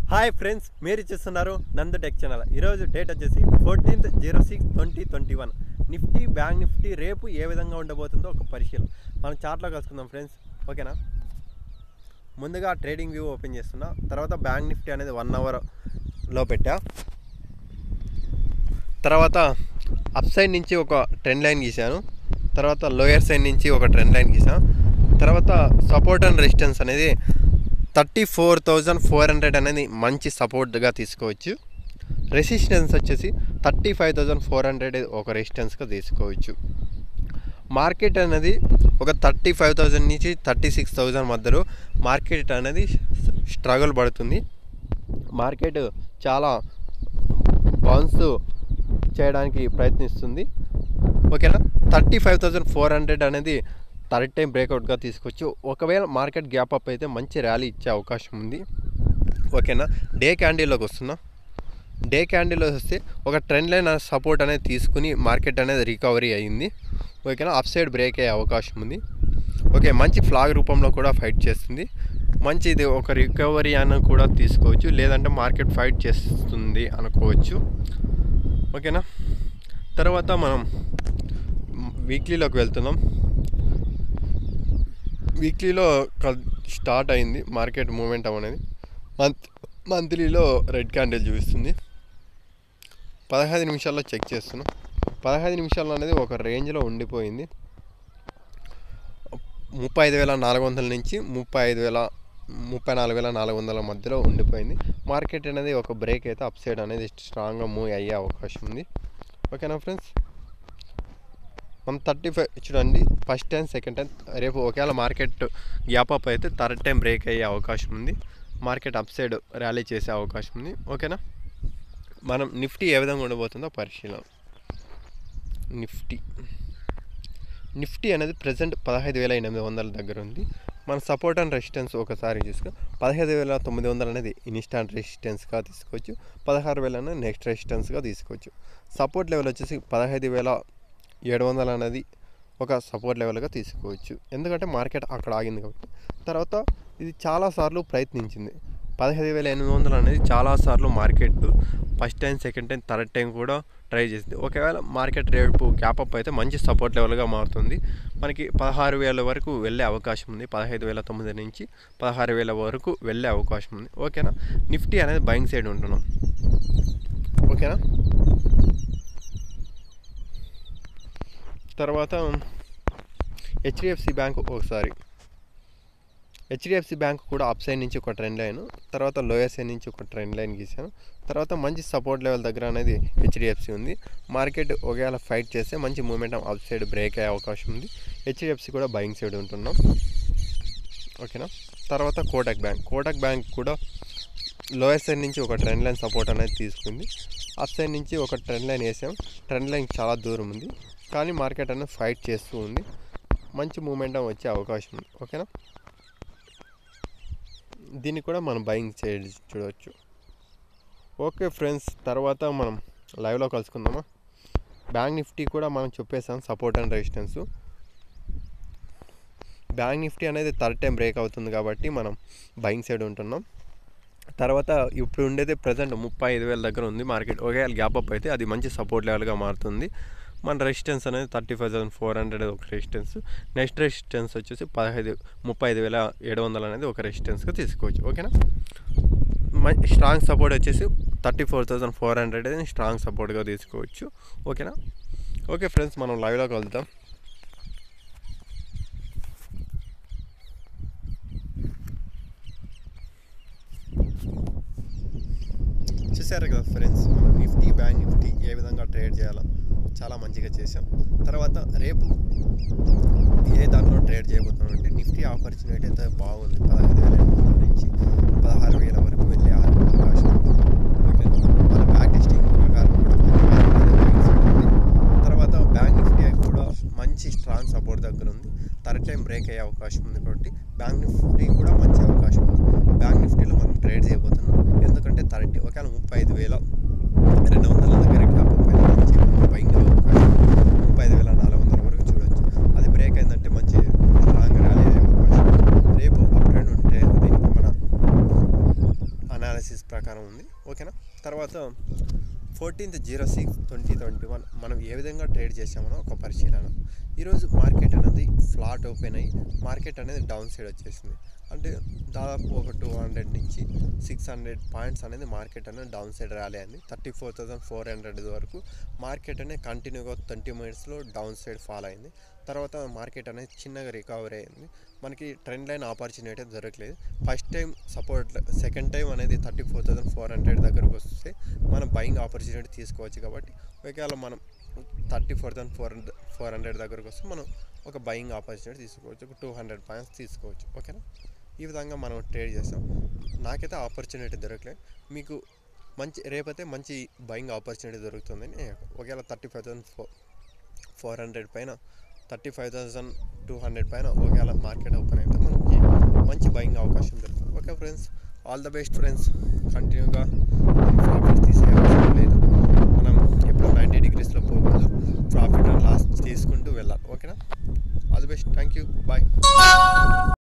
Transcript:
Hi friends మీరు చూస్తున్నారు Nandu tech channel ఈరోజు డేట్ వచ్చేసి fourteenth zero six twenty twenty one nifty bank nifty రేపు ఏ విధంగా ఉండబోతుందో ఒక పరిశీలన మనం చార్ట్లో కలుసుకుందాం ఫ్రెండ్స్ ఓకేనా ముందుగా ట్రేడింగ్ వ్యూ ఓపెన్ చేస్తున్నా తర్వాత బ్యాంక్ నిఫ్టీ అనేది వన్ అవర్లో పెట్టా తర్వాత అప్ సైడ్ నుంచి ఒక ట్రెండ్ లైన్ గీసాను తర్వాత లోయర్ సైడ్ నుంచి ఒక ట్రెండ్ లైన్ గీసాను తర్వాత సపోర్ట్ అండ్ రెసిస్టెన్స్ అనేది thirty four thousand four hundred అనేది మంచి సపోర్ట్గా తీసుకోవచ్చు రెసిస్టెన్స్ వచ్చేసి thirty five thousand four hundred ఒక రెసిస్టెన్స్గా తీసుకోవచ్చు మార్కెట్ అనేది ఒక థర్టీ ఫైవ్ థౌజండ్ నుంచి థర్టీ సిక్స్ థౌజండ్ మధ్యలో మార్కెట్ అనేది స్ట్రగుల్ పడుతుంది మార్కెట్ చాలా బౌన్స్ చేయడానికి ప్రయత్నిస్తుంది ఓకేనా thirty five thousand four hundred అనేది థర్డ్ టైం బ్రేక్అవుట్గా తీసుకోవచ్చు ఒకవేళ మార్కెట్ గ్యాప్ అప్ అయితే మంచి ర్యాలీ ఇచ్చే అవకాశం ఉంది ఓకేనా డే క్యాండిల్లోకి వస్తున్నా డే క్యాండిల్లో వస్తే ఒక ట్రెండ్ లైన్ సపోర్ట్ అనేది తీసుకుని మార్కెట్ అనేది రికవరీ అయ్యింది ఓకేనా అప్ సైడ్ బ్రేక్ అయ్యే అవకాశం ఉంది ఓకే మంచి ఫ్లాగ్ రూపంలో కూడా ఫైట్ చేస్తుంది మంచి ఇది ఒక రికవరీ అని కూడా తీసుకోవచ్చు లేదంటే మార్కెట్ ఫైట్ చేస్తుంది అనుకోవచ్చు ఓకేనా తర్వాత మనం వీక్లీలోకి వెళ్తున్నాం వీక్లీలో స్టార్ట్ అయింది మార్కెట్ మూమెంట్ అనేది మంత్ మంత్లీలో రెడ్ క్యాండిల్ చూపిస్తుంది పదహైదు నిమిషాల్లో చెక్ చేస్తున్నాం పదహైదు నిమిషాలు అనేది ఒక రేంజ్లో ఉండిపోయింది ముప్పై ఐదు వేల నాలుగు వందల నుంచి ముప్పై ఐదు వేల ముప్పై నాలుగు వేల నాలుగు వందల మధ్యలో ఉండిపోయింది మార్కెట్ అనేది ఒక బ్రేక్ అయితే అప్ సైడ్ అనేది స్ట్రాంగ్గా మూవ్ అయ్యే అవకాశం ఉంది ఓకేనా ఫ్రెండ్స్ మనం థర్టీ ఫైవ్ చూడండి ఫస్ట్ టైం సెకండ్ టైం రేపు ఒకవేళ మార్కెట్ గ్యాప్ అప్ అయితే థర్డ్ టైం బ్రేక్ అయ్యే అవకాశం ఉంది మార్కెట్ అప్ సైడ్ ర్యాలీ చేసే అవకాశం ఉంది ఓకేనా మనం నిఫ్టీ ఏ విధంగా ఉండబోతుందో పరిశీలన నిఫ్టీ నిఫ్టీ అనేది ప్రజెంట్ పదహైదు వేల ఎనిమిది వందల దగ్గర ఉంది మన సపోర్ట్ అండ్ రెసిస్టెన్స్ ఒకసారి చూసుకో పదహైదు వేల తొమ్మిది వందలు అనేది ఇన్స్టాంట్ రెసిస్టెన్స్గా తీసుకోవచ్చు పదహారు వేల అనేది నెక్స్ట్ రెసిస్టెన్స్గా తీసుకోవచ్చు సపోర్ట్ లెవెల్ వచ్చేసి పదహైదు వేల ఏడు వందలు అనేది ఒక సపోర్ట్ లెవెల్గా తీసుకోవచ్చు ఎందుకంటే మార్కెట్ అక్కడ ఆగింది కాబట్టి తర్వాత ఇది చాలాసార్లు ప్రయత్నించింది పదహైదు వేల ఎనిమిది వందలు అనేది చాలాసార్లు market first time second time third time కూడా ట్రై చేసింది ఒకవేళ మార్కెట్ రేపు గ్యాప్ అప్ అయితే మంచి సపోర్ట్ లెవెల్గా మారుతుంది మనకి పదహారు వేల వరకు వెళ్ళే అవకాశం ఉంది పదహైదు వేల తొమ్మిది నుంచి పదహారు వేల వరకు వెళ్ళే అవకాశం ఉంది ఓకేనా నిఫ్టీ అనేది బయింగ్ సైడ్ ఉంటున్నాం ఓకేనా తర్వాత హెచ్డిఎఫ్సి బ్యాంక్ ఒకసారి హెచ్డిఎఫ్సి బ్యాంక్ కూడా అప్ సైడ్ నుంచి ఒక ట్రెండ్ లైన్ తర్వాత లోయర్ సైడ్ నుంచి ఒక ట్రెండ్ లైన్ గీసాను తర్వాత మంచి సపోర్ట్ లెవెల్ దగ్గర అనేది హెచ్డిఎఫ్సి ఉంది మార్కెట్ ఒకవేళ ఫైట్ చేస్తే మంచి మూమెంట్ అప్ సైడ్ బ్రేక్ అయ్యే అవకాశం ఉంది హెచ్డిఎఫ్సి కూడా బయింగ్ సైడ్ ఉంటున్నాం ఓకేనా తర్వాత కోటక్ బ్యాంక్ కోటక్ బ్యాంక్ కూడా లోయర్ సైడ్ నుంచి ఒక ట్రెండ్ లైన్ సపోర్ట్ అనేది తీసుకుంది అప్ సైడ్ నుంచి ఒక ట్రెండ్ లైన్ వేసాం ట్రెండ్ లైన్ చాలా దూరం ఉంది కానీ మార్కెట్ అనేది ఫైట్ చేస్తూ ఉంది మంచి మూమెంటం వచ్చే అవకాశం ఉంది ఓకేనా దీన్ని కూడా మనం బయింగ్ చేయ చూడవచ్చు ఓకే ఫ్రెండ్స్ తర్వాత మనం లైవ్లో కలుసుకుందామా బ్యాంక్ నిఫ్టీ కూడా మనం చెప్పేసాం support and resistance bank nifty అనేది థర్డ్ టైం బ్రేక్ అవుతుంది కాబట్టి మనం బయింగ్ సైడ్ ఉంటున్నాం తర్వాత ఇప్పుడు ఉండేది ప్రజెంట్ ముప్పై ఐదు వేల దగ్గర ఉంది మార్కెట్ ఒకవేళ గ్యాప్ అప్ అయితే అది మంచి సపోర్ట్ లెవెల్గా మారుతుంది మన రెసిస్టెన్స్ అనేది thirty five thousand four hundred ఒక రెసిస్టెన్స్ నెక్స్ట్ రెసిస్టెన్స్ వచ్చేసి పదహైదు ముప్పై ఐదు వేల ఏడు వందలు అనేది ఒక రెసిస్టెన్స్గా తీసుకోవచ్చు ఓకేనా స్ట్రాంగ్ సపోర్ట్ వచ్చేసి thirty four thousand four hundred అనేది స్ట్రాంగ్ సపోర్ట్గా తీసుకోవచ్చు ఓకేనా ఓకే ఫ్రెండ్స్ మనం లైవ్లో కలుద్దాం చూసారు కదా ఫ్రెండ్స్ మనం నిఫ్టీ బ్యాంక్ నిఫ్టీ ఏ విధంగా ట్రేడ్ చేయాలో చాలా మంచిగా చేసాం తర్వాత రేపు ఏ దాంట్లో ట్రేడ్ చేయబోతున్నాం అంటే నిఫ్టీ ఆపర్చునిటీ అయితే బాగుంది పదహైదు వేల ఎనిమిది వందల నుంచి పదహారు వేల వరకు వెళ్ళే అవకాశం ఉంది ఓకే మన బ్యాక్ టెస్టింగ్ ప్రకారం కూడా మంచి మార్కెట్ అనేది ఉంది. తర్వాత బ్యాంక్ నిఫ్టీ కూడా మంచి స్ట్రాంగ్ సపోర్ట్ దగ్గర ఉంది థర్డ్ టైం బ్రేక్ అయ్యే అవకాశం ఉంది కాబట్టి బ్యాంక్ నిఫ్టీ కూడా మంచి అవకాశం ఉంది బ్యాంక్ నిఫ్టీలో మనం ట్రేడ్ చేయబోతున్నాం ఎందుకంటే థర్టీ ఒకవేళ ముప్పై ఐదు వేల రెండు వందల దగ్గర గ్యాప్ ముప్పై ఐదు నుంచి బయింగ్ అవకాశం ముప్పై ఐదు వేల నాలుగు వందల వరకు చూడొచ్చు అది బ్రేక్ అయిందంటే మంచి స్ట్రాంగ్ ర్యాలీ అయ్యే అవకాశం రేపు అప్ ట్రెండ్ ఉంటే అది అనాలిసిస్ ప్రకారం ఉంది ఓకేనా తర్వాత fourteenth zero six twenty twenty one మనం ఏ విధంగా ట్రేడ్ చేసామనో ఒక పరిశీలన ఈరోజు మార్కెట్ అనేది ఫ్లాట్ ఓపెన్ అయ్యి మార్కెట్ అనేది డౌన్ సైడ్ వచ్చేసింది అంటే దాదాపు ఒక టూ హండ్రెడ్ నుంచి సిక్స్ హండ్రెడ్ పాయింట్స్ అనేది మార్కెట్ అనేది డౌన్ సైడ్ ర్యాలీ అయింది thirty four thousand four hundred వరకు మార్కెట్ అనేది కంటిన్యూగా ట్వంటీ మినిట్స్లో డౌన్ సైడ్ ఫాల్ అయింది తర్వాత మార్కెట్ అనేది చిన్నగా రికవరీ అయింది మనకి ట్రెండ్ లైన్ ఆపర్చునిటీ దొరకలేదు first time support second time అనేది thirty four thousand four hundred దగ్గరకు వస్తే మనం బయింగ్ ఆపర్చునిటీ తీసుకోవచ్చు కాబట్టి ఒకవేళ మనం thirty four thousand four hundred four hundred దగ్గరకు వస్తే మనం ఒక బయింగ్ ఆపర్చునిటీ తీసుకోవచ్చు ఒక టూ హండ్రెడ్ పాయింట్స్ తీసుకోవచ్చు ఓకేనా ఈ విధంగా మనం ట్రేడ్ చేస్తాం నాకైతే ఆపర్చునిటీ దొరకలేదు మీకు మంచి రేపైతే మంచి బయింగ్ ఆపర్చునిటీ దొరుకుతుందని ఒకవేళ thirty five thousand four four hundred పైన thirty five thousand two hundred పైన ఒకవేళ మార్కెట్ ఓపెన్ అయితే మనకి మంచి బయింగ్ అవకాశం దొరుకుతుంది okay friends all the best friends కంటిన్యూగా ప్రాఫిట్ తీసే అవసరం లేదు మనం ఎప్పుడు నైంటీ డిగ్రీస్లో పోకూడదు ప్రాఫిట్ అండ్ లాస్ తీసుకుంటూ వెళ్ళాలి ఓకేనా all the best thank you bye